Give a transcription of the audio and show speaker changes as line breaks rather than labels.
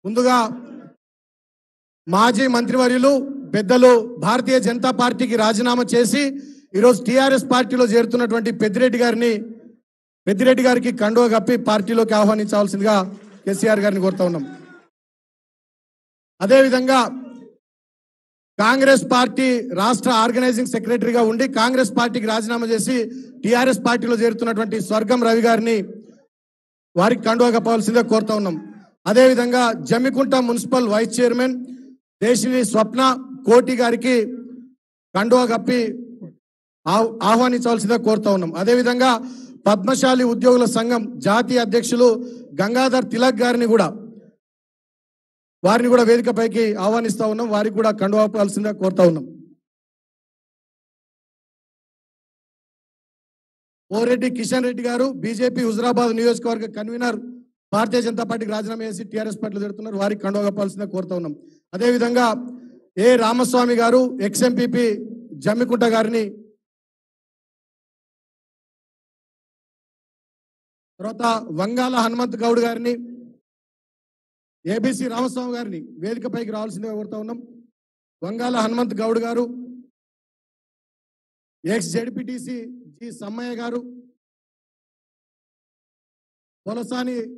ముందుగా మాజీ మంత్రివర్యులు పెద్దలు భారతీయ జనతా పార్టీకి రాజీనామా చేసి ఈరోజు టీఆర్ఎస్ పార్టీలో చేరుతున్నటువంటి పెద్దిరెడ్డి గారిని పెద్దిరెడ్డి గారికి కండువ కప్పి పార్టీలోకి ఆహ్వానించాల్సిందిగా కేసీఆర్ గారిని కోరుతా ఉన్నాం అదేవిధంగా కాంగ్రెస్ పార్టీ రాష్ట్ర ఆర్గనైజింగ్ సెక్రటరీగా ఉండి కాంగ్రెస్ పార్టీకి రాజీనామా చేసి టిఆర్ఎస్ పార్టీలో చేరుతున్నటువంటి స్వర్గం రవి గారిని వారికి కండువా కప్పవలసిందిగా కోరుతా ఉన్నాం అదేవిధంగా Jammikunta municipal vice chairman Desini Swapna Koti గారికి కండువా కప్పి ఆహ్- ఆహ్వానించవలసిందిగా కోరుతా ఉన్నాం అదేవిధంగా పద్మశాలి ఉద్యోగుల సంఘం జాతీయ అధ్యక్షులు గంగాధర్ తిలక్ గారిని కూడా వారిని కూడా వేదికపైకి ఆహ్వానిస్తా ఉన్నాం వారికి కూడా కండువాపాల్సిందిగా కోరుతా ఉన్నాం ఓరెడ్డి కిషన్ రెడ్డి గారు బీజేపీ హుజరాబాద్ నియోజకవర్గ కన్వీనర్ భారతీయ జనతా పార్టీకి రాజీనామా చేసి టీఆర్ఎస్ పార్టీలో జరుగుతున్నారు వారికి కండువా కప్పాల్సిందిగా కోరుతా ఉన్నాం అదేవిధంగా ఏ రామస్వామి గారు ఎక్స్ఎంపీపీ జమ్మికుంట గారిని తర్వాత వంగాల హనుమంత్ గౌడ్ గారిని ఏబిసి రామస్వామి గారిని వేదికపైకి రావాల్సిందిగా కోరుతా ఉన్నాం వంగాల హనుమంత్ గౌడ్ గారు ఎక్స్ జెడ్పీటీసీ జి సమ్మయ్య గారు పొలసాని